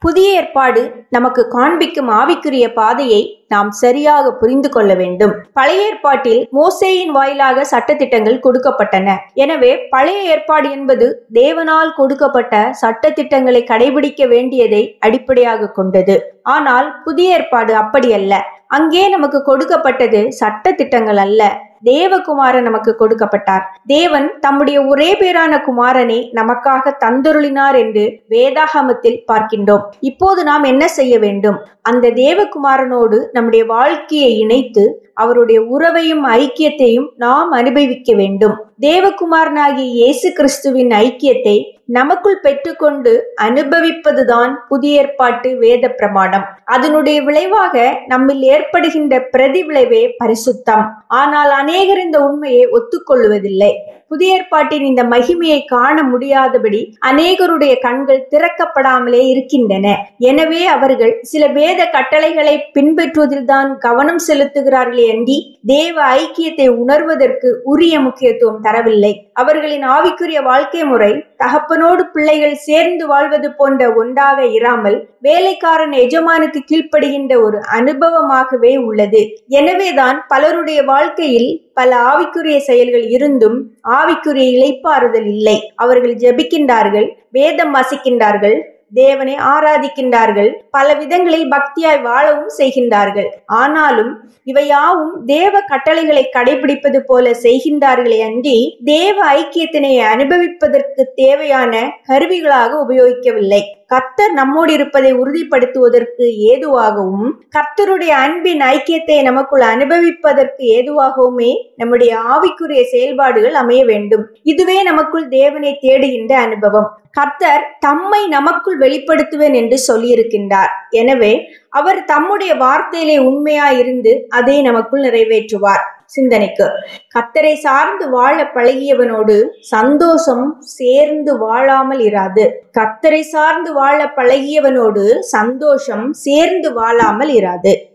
புதிய ஏற்பாடு நமக்கு காண்பிக்கும் ஆவிக்குரிய பாதையை நாம் சரியாக புரிந்து கொள்ள வேண்டும் பழைய ஏற்பாட்டில் மோசேயின் வாயிலாக சட்டத்திட்டங்கள் கொடுக்கப்பட்டன எனவே பழைய ஏற்பாடு என்பது தேவனால் கொடுக்கப்பட்ட சட்டத்திட்டங்களை கடைபிடிக்க வேண்டியதை அடிப்படையாக கொண்டது ஆனால் புதிய ஏற்பாடு அப்படியல்ல அங்கே நமக்கு கொடுக்கப்பட்டது சட்ட திட்டங்கள் அல்ல தேவகுமாரன் நமக்கு கொடுக்கப்பட்டார் தேவன் தம்முடைய ஒரே பேரான குமாரனை நமக்காக தந்தருளினார் என்று வேதாகமத்தில் பார்க்கின்றோம் இப்போது நாம் என்ன செய்ய வேண்டும் அந்த தேவகுமாரனோடு நம்முடைய வாழ்க்கையை இணைத்து அவருடைய உறவையும் ஐக்கியத்தையும் நாம் அனுபவிக்க வேண்டும் தேவகுமாரனாகிய இயேசு கிறிஸ்துவின் ஐக்கியத்தை நமக்குள் பெற்றுக்கொண்டு அனுபவிப்பதுதான் புதிய ஏற்பாட்டு வேத பிரமாணம் அதனுடைய விளைவாக நம்மில் ஏற்படுகின்ற பிரதி விளைவே பரிசுத்தம் ஆனால் அநேகர் இந்த உண்மையை ஒத்துக்கொள்வதில்லை புதிய ஏற்பாட்டின் இந்த மகிமையை காண முடியாதபடி அநேகருடைய கண்கள் திறக்கப்படாமலே இருக்கின்றன எனவே அவர்கள் சில வேத கட்டளைகளை பின்பற்றுவதில்தான் கவனம் செலுத்துகிறார்களே அன்றி தேவ ஐக்கியத்தை உணர்வதற்கு உரிய முக்கியத்துவம் தரவில்லை அவர்களின் ஆவிக்குரிய வாழ்க்கை முறை தகப்பனோடு பிள்ளைகள் சேர்ந்து வாழ்வது போன்ற ஒன்றாக இராமல் வேலைக்காரன் எஜமானுக்கு கீழ்ப்படுகின்ற ஒரு அனுபவமாகவே உள்ளது எனவேதான் பலருடைய வாழ்க்கையில் பல ஆவிக்குரிய செயல்கள் இருந்தும் ஆவிக்குரிய இளைப்பாறுதல் இல்லை அவர்கள் ஜெபிக்கின்றார்கள் வேதம் வாசிக்கின்றார்கள் தேவனை ஆராதிக்கின்றார்கள் பல விதங்களில் பக்தியாய் வாழவும் செய்கின்றார்கள் ஆனாலும் இவையாவும் தேவ கட்டளைகளை கடைபிடிப்பது போல செய்கின்றார்களே அன்றி தேவ ஐக்கியத்தினை அனுபவிப்பதற்கு தேவையான கருவிகளாக உபயோகிக்கவில்லை கர்த்தர் நம்மோடு இருப்பதை உறுதிப்படுத்துவதற்கு ஏதுவாகவும் கர்த்தருடைய அன்பின் ஐக்கியத்தை நமக்குள் அனுபவிப்பதற்கு ஏதுவாகவுமே நம்முடைய ஆவிக்குரிய செயல்பாடுகள் அமைய வேண்டும் இதுவே நமக்குள் தேவனை தேடுகின்ற அனுபவம் கர்த்தர் தம்மை நமக்குள் வெளிப்படுத்துவேன் என்று சொல்லியிருக்கின்றார் எனவே அவர் தம்முடைய வார்த்தையிலே உண்மையாயிருந்து அதை நமக்குள் நிறைவேற்றுவார் சிந்தனைக்கு கத்தரை சார்ந்து வாழ பழகியவனோடு சந்தோஷம் சேர்ந்து வாழாமல் இராது கத்தரை சார்ந்து வாழ பழகியவனோடு சந்தோஷம் சேர்ந்து வாழாமல் இராது